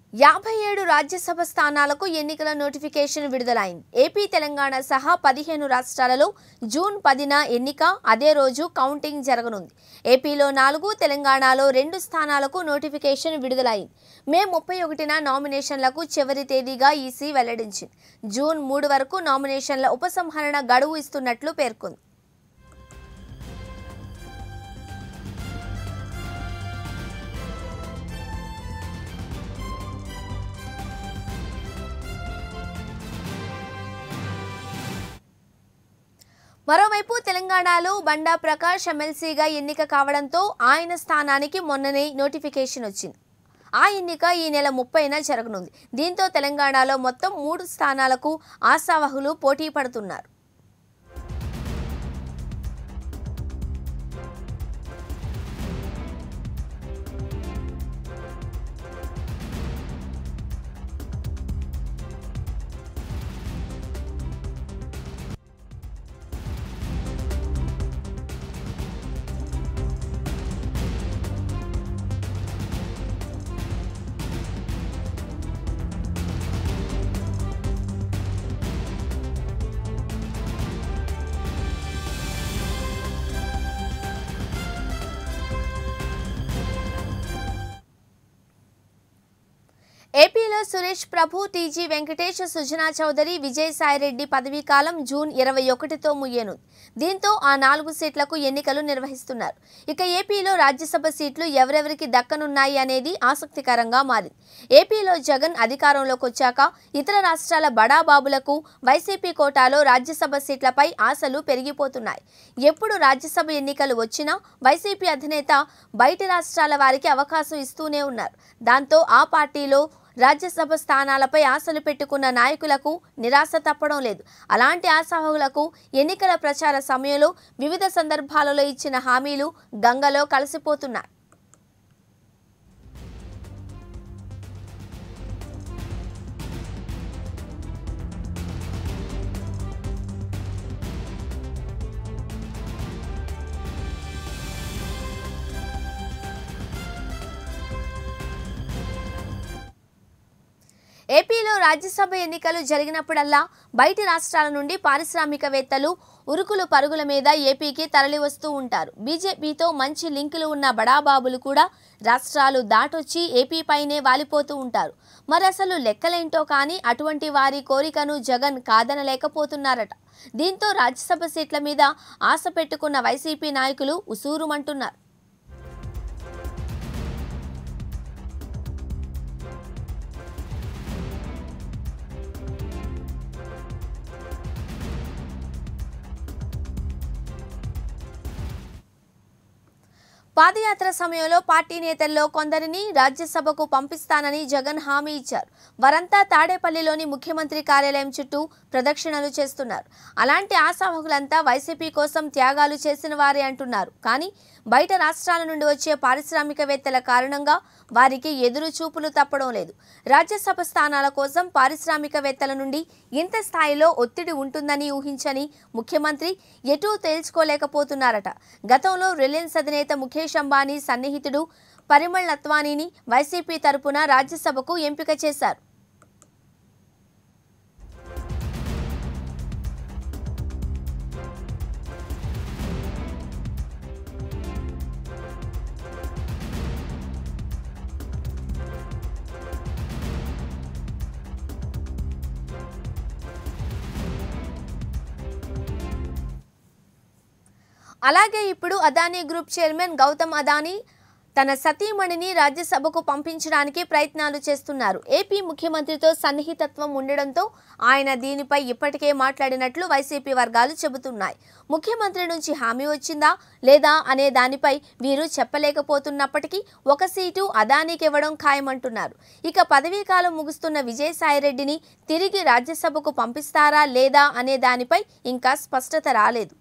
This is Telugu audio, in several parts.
యాభై ఏడు రాజ్యసభ స్థానాలకు ఎన్నికల నోటిఫికేషన్ విడుదలైంది ఏపీ తెలంగాణ సహా పదిహేను రాష్ట్రాలలో జూన్ పదిన ఎన్నిక అదే రోజు కౌంటింగ్ జరగనుంది ఏపీలో నాలుగు తెలంగాణలో రెండు స్థానాలకు నోటిఫికేషన్ విడుదలైంది మే ముప్పై ఒకటిన నామినేషన్లకు చివరి తేదీగా ఈసీ వెల్లడించింది జూన్ మూడు వరకు నామినేషన్ల ఉపసంహరణ గడువు ఇస్తున్నట్లు పేర్కొంది మరోవైపు తెలంగాణలో బండా ప్రకాష్ ఎమ్మెల్సీగా ఎన్నిక కావడంతో ఆయన స్థానానికి మొన్ననే నోటిఫికేషన్ వచ్చింది ఆ ఎన్నిక ఈ నెల ముప్పైన జరగనుంది దీంతో తెలంగాణలో మొత్తం మూడు స్థానాలకు ఆశావహులు పోటీ పడుతున్నారు ఏపీలో సురేష్ ప్రభు టీజీ వెంకటేష్ సుజనా చౌదరి విజయసాయిరెడ్డి పదవీ కాలం జూన్ ఇరవై ఒకటితో ముగియనుంది దీంతో ఆ నాలుగు సీట్లకు ఎన్నికలు నిర్వహిస్తున్నారు ఇక ఏపీలో రాజ్యసభ సీట్లు ఎవరెవరికి దక్కనున్నాయి అనేది ఆసక్తికరంగా మారింది ఏపీలో జగన్ అధికారంలోకి వచ్చాక ఇతర రాష్ట్రాల బడాబాబులకు వైసీపీ కోటాలో రాజ్యసభ సీట్లపై ఆశలు పెరిగిపోతున్నాయి ఎప్పుడు రాజ్యసభ ఎన్నికలు వచ్చినా వైసీపీ అధినేత బయటి రాష్ట్రాల వారికి అవకాశం ఇస్తూనే ఉన్నారు దాంతో ఆ పార్టీలో రాజ్యసభ స్థానాలపై ఆశలు పెట్టుకున్న నాయకులకు నిరాశ తప్పడం లేదు అలాంటి ఆశాహులకు ఎన్నికల ప్రచార సమయంలో వివిధ సందర్భాలలో ఇచ్చిన హామీలు గంగలో కలిసిపోతున్నాయి ఏపీలో రాజ్యసభ ఎన్నికలు జరిగినప్పుడల్లా బయటి రాష్ట్రాల నుండి పారిశ్రామికవేత్తలు ఉరుకులు పరుగుల మీద ఏపీకి తరలి వస్తూ ఉంటారు బీజేపీతో మంచి లింకులు ఉన్న బడాబాబులు కూడా రాష్ట్రాలు దాటొచ్చి ఏపీపైనే వాలిపోతూ ఉంటారు మరి అసలు లెక్కలేంటో కానీ అటువంటి వారి కోరికను జగన్ కాదనలేకపోతున్నారట దీంతో రాజ్యసభ సీట్ల మీద ఆశ పెట్టుకున్న వైసీపీ నాయకులు ఉసూరుమంటున్నారు పాదయాత్ర సమయంలో పార్టీ నేతల్లో కొందరిని రాజ్యసభకు పంపిస్తానని జగన్ హామీ ఇచ్చారు వారంతా తాడేపల్లిలోని ముఖ్యమంత్రి కార్యాలయం చుట్టూ ప్రదక్షిణలు చేస్తున్నారు అలాంటి ఆశావహులంతా వైసీపీ కోసం త్యాగాలు చేసిన వారే అంటున్నారు కానీ బయట రాష్ట్రాల నుండి వచ్చే పారిశ్రామికవేత్తల కారణంగా వారికి ఎదురు చూపులు తప్పడం లేదు రాజ్యసభ స్థానాల కోసం పారిశ్రామికవేత్తల నుండి ఇంత స్థాయిలో ఒత్తిడి ఉంటుందని ఊహించని ముఖ్యమంత్రి ఎటూ తేల్చుకోలేకపోతున్నారట గతంలో రిలయన్స్ అధినేత ముఖేష్ అంబానీ సన్నిహితుడు పరిమళ్ నత్వానీని వైసీపీ తరపున రాజ్యసభకు ఎంపిక చేశారు అలాగే ఇప్పుడు అదానీ గ్రూప్ చైర్మన్ గౌతమ్ అదానీ తన సతీమణిని రాజ్యసభకు పంపించడానికి ప్రయత్నాలు చేస్తున్నారు ఏపీ ముఖ్యమంత్రితో సన్నిహితత్వం ఉండడంతో ఆయన దీనిపై ఇప్పటికే మాట్లాడినట్లు వైసీపీ వర్గాలు చెబుతున్నాయి ముఖ్యమంత్రి నుంచి హామీ వచ్చిందా లేదా అనే దానిపై వీరు చెప్పలేకపోతున్నప్పటికీ ఒక సీటు అదానీకి ఇవ్వడం ఖాయమంటున్నారు ఇక పదవీకాలం ముగుస్తున్న విజయసాయిరెడ్డిని తిరిగి రాజ్యసభకు పంపిస్తారా లేదా అనే దానిపై ఇంకా స్పష్టత రాలేదు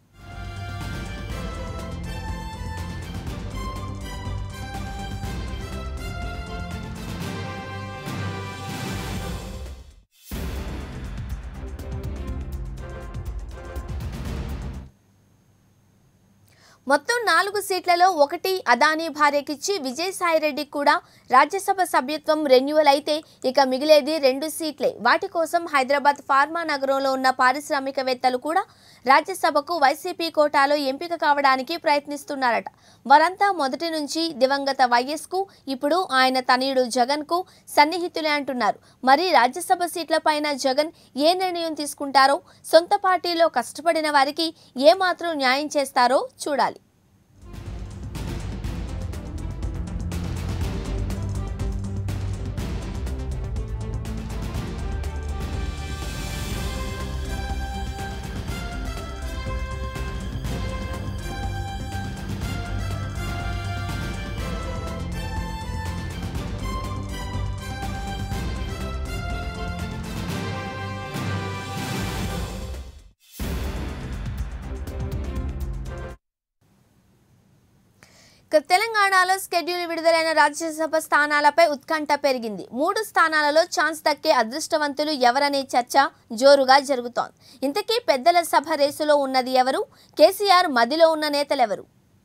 మొత్తం నాలుగు సీట్లలో ఒకటి అదానీ భార్యకిచ్చి విజయసాయిరెడ్డికి కూడా రాజ్యసభ సభ్యత్వం రెన్యువల్ అయితే ఇక మిగిలేది రెండు సీట్లే వాటి కోసం హైదరాబాద్ ఫార్మా నగరంలో ఉన్న పారిశ్రామికవేత్తలు కూడా రాజ్యసభకు వైసీపీ కోటాలో ఎంపిక కావడానికి ప్రయత్నిస్తున్నారట వారంతా మొదటి నుంచి దివంగత వైఎస్కు ఇప్పుడు ఆయన తనయుడు జగన్కు సన్నిహితులే అంటున్నారు మరి రాజ్యసభ సీట్లపైన జగన్ ఏ నిర్ణయం తీసుకుంటారో సొంత పార్టీలో కష్టపడిన వారికి ఏమాత్రం న్యాయం చేస్తారో చూడాలి ఇక తెలంగాణలో స్కెడ్యూల్ విడుదలైన రాజ్యసభ స్థానాలపై ఉత్కంఠ పెరిగింది మూడు స్థానాలలో ఛాన్స్ దక్కే అదృష్టవంతులు ఎవరనే చర్చ జోరుగా జరుగుతోంది ఇంతకీ పెద్దల సభ రేసులో ఉన్నది ఎవరు కేసీఆర్ మదిలో ఉన్న నేతలెవరు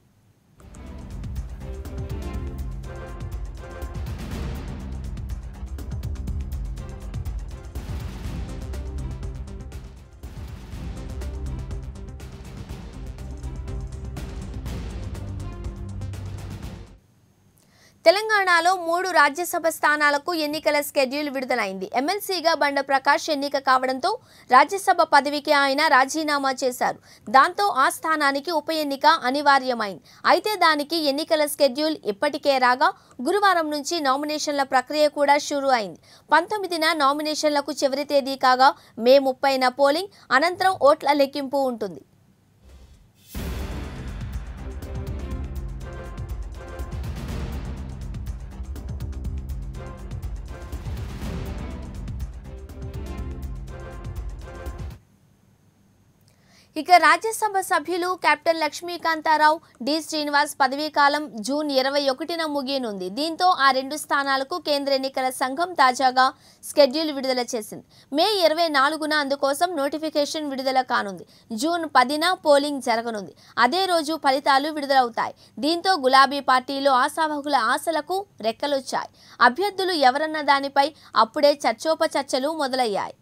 తెలంగాణలో మూడు రాజ్యసభ స్థానాలకు ఎన్నికల స్కెడ్యూల్ విడుదలైంది ఎమ్మెల్సీగా బండ ప్రకాష్ ఎన్నిక కావడంతో రాజ్యసభ పదవికి ఆయన రాజీనామా చేశారు దాంతో ఆ స్థానానికి ఉప ఎన్నిక అనివార్యమైంది అయితే దానికి ఎన్నికల స్కెడ్యూల్ ఇప్పటికే రాగా గురువారం నుంచి నామినేషన్ల ప్రక్రియ కూడా షురు అయింది పంతొమ్మిదిన నామినేషన్లకు చివరి తేదీ కాగా మే ముప్పైన పోలింగ్ అనంతరం ఓట్ల లెక్కింపు ఉంటుంది ఇక రాజ్యసభ సభ్యులు కెప్టెన్ లక్ష్మీకాంతారావు డి శ్రీనివాస్ పదవీ కాలం జూన్ ఇరవై ఒకటిన ముగియనుంది దీంతో ఆ రెండు స్థానాలకు కేంద్ర ఎన్నికల సంఘం తాజాగా స్కెడ్యూల్ విడుదల చేసింది మే ఇరవై నాలుగున అందుకోసం నోటిఫికేషన్ విడుదల కానుంది జూన్ పదిన పోలింగ్ జరగనుంది అదే రోజు ఫలితాలు విడుదలవుతాయి దీంతో గులాబీ పార్టీలో ఆశావహుల ఆశలకు రెక్కలొచ్చాయి అభ్యర్థులు ఎవరన్న దానిపై అప్పుడే చర్చోపచర్చలు మొదలయ్యాయి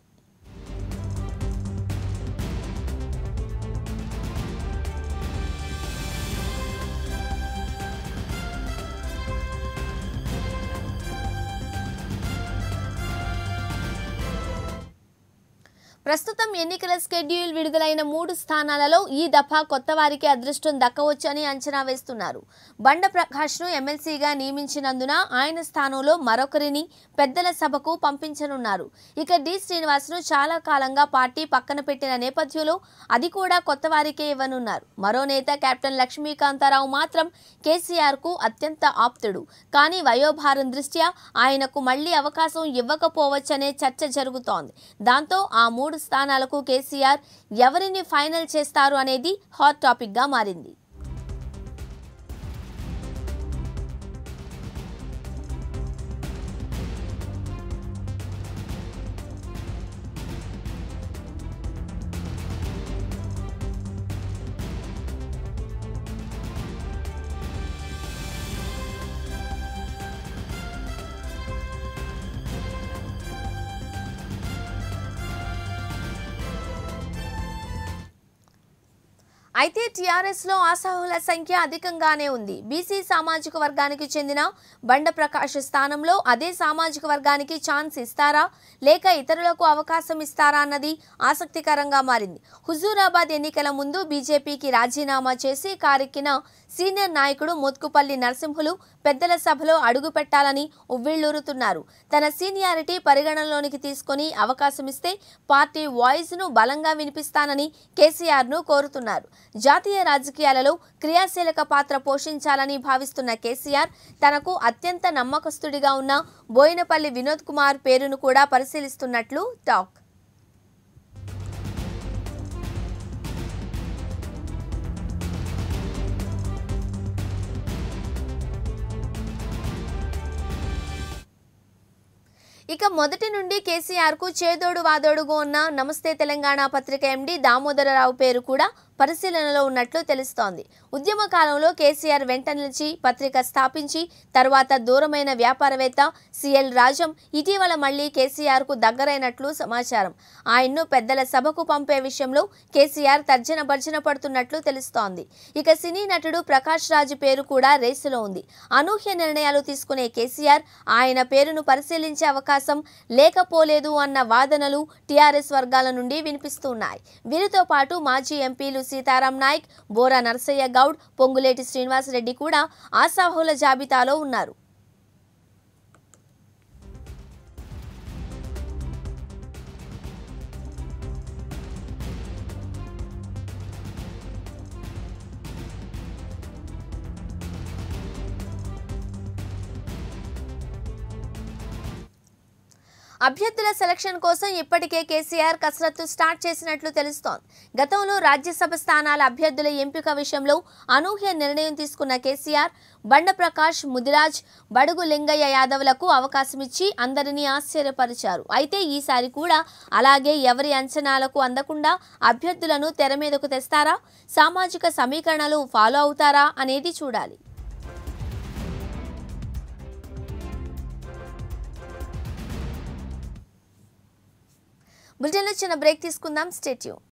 ప్రస్తుతం ఎన్నికల స్కెడ్యూల్ విడుదలైన మూడు స్థానాలలో ఈ దఫా కొత్త వారికి అదృష్టం దక్కవచ్చని అంచనా వేస్తున్నారు బండ ప్రకాష్ను ఎమ్మెల్సీగా నియమించినందున ఆయన స్థానంలో మరొకరిని పెద్దల సభకు పంపించనున్నారు ఇక డి శ్రీనివాస్ను చాలా కాలంగా పార్టీ పక్కన పెట్టిన నేపథ్యంలో అది కూడా కొత్త వారికే ఇవ్వనున్నారు మరో నేత కెప్టెన్ లక్ష్మీకాంతారావు మాత్రం కేసీఆర్కు అత్యంత ఆప్తుడు కానీ వయోభారం దృష్ట్యా ఆయనకు మళ్లీ అవకాశం ఇవ్వకపోవచ్చనే చర్చ జరుగుతోంది దాంతో ఆ మూడు స్థానాలకు కేసీఆర్ ఎవరిని ఫైనల్ చేస్తారు అనేది హాట్ టాపిక్గా మారింది అయితే టీఆర్ఎస్లో ఆశాహుల సంఖ్య అధికంగానే ఉంది బీసీ సామాజిక వర్గానికి చెందిన బండ ప్రకాష్ స్థానంలో అదే సామాజిక వర్గానికి ఛాన్స్ ఇస్తారా లేక ఇతరులకు అవకాశం ఇస్తారా అన్నది ఆసక్తికరంగా మారింది హుజూరాబాద్ ఎన్నికల ముందు బీజేపీకి రాజీనామా చేసి కారెక్కిన సీనియర్ నాయకుడు మోత్కుపల్లి నరసింహులు పెద్దల సభలో అడుగు పెట్టాలని ఉవ్విళ్లూరుతున్నారు తన సీనియారిటీ పరిగణనలోనికి తీసుకొని అవకాశమిస్తే పార్టీ వాయిస్ను బలంగా వినిపిస్తానని కేసీఆర్ను కోరుతున్నారు జాతీయ రాజకీయాలలో క్రియాశీలక పాత్ర పోషించాలని భావిస్తున్న కేసీఆర్ తనకు అత్యంత నమ్మకస్తుడిగా ఉన్న బోయినపల్లి వినోద్ కుమార్ పేరును కూడా పరిశీలిస్తున్నట్లు టాక్ ఇక మొదటి నుండి కేసీఆర్ కు చేదోడు వాదోడుగా ఉన్న నమస్తే తెలంగాణ పత్రిక ఎండి దామోదరరావు పేరు కూడా పరిశీలనలో ఉన్నట్లు తెలుస్తోంది ఉద్యమ కాలంలో కేసీఆర్ వెంట నిలిచి పత్రిక స్థాపించి తర్వాత దూరమైన వ్యాపారవేత్త సిఎల్ రాజం ఇటీవల మళ్లీ కేసీఆర్ కు దగ్గరైనట్లు సమాచారం ఆయన్ను పెద్దల సభకు పంపే విషయంలో కేసీఆర్ తర్జన భర్జన పడుతున్నట్లు తెలుస్తోంది ఇక సినీ నటుడు ప్రకాష్ రాజ్ పేరు కూడా రేసులో ఉంది అనూహ్య నిర్ణయాలు తీసుకునే కేసీఆర్ ఆయన పేరును పరిశీలించే అవకాశం లేకపోలేదు అన్న వాదనలు టీఆర్ఎస్ వర్గాల నుండి వినిపిస్తున్నాయి వీరితో పాటు మాజీ ఎంపీలు సీతారాం నాయక్ బోరా నరసయ్య గౌడ్ పొంగులేటి శ్రీనివాసరెడ్డి కూడా ఆశాహుల జాబితాలో ఉన్నారు అభ్యర్థుల సెలక్షన్ కోసం ఇప్పటికే కేసీఆర్ కసరత్తు స్టార్ట్ చేసినట్లు తెలుస్తోంది గతంలో రాజ్యసభ స్థానాల అభ్యర్థుల ఎంపిక విషయంలో అనూహ్య నిర్ణయం తీసుకున్న కేసీఆర్ బండ ప్రకాష్ ముదిరాజ్ బడుగు లింగయ్య యాదవ్లకు అవకాశం ఇచ్చి అందరినీ ఆశ్చర్యపరిచారు అయితే ఈసారి కూడా అలాగే ఎవరి అంచనాలకు అందకుండా అభ్యర్థులను తెర మీదకు తెస్తారా సామాజిక సమీకరణలు ఫాలో అవుతారా అనేది చూడాలి బులెటిన్లో చిన్న బ్రేక్ తీసుకుందాం స్టేట్యూ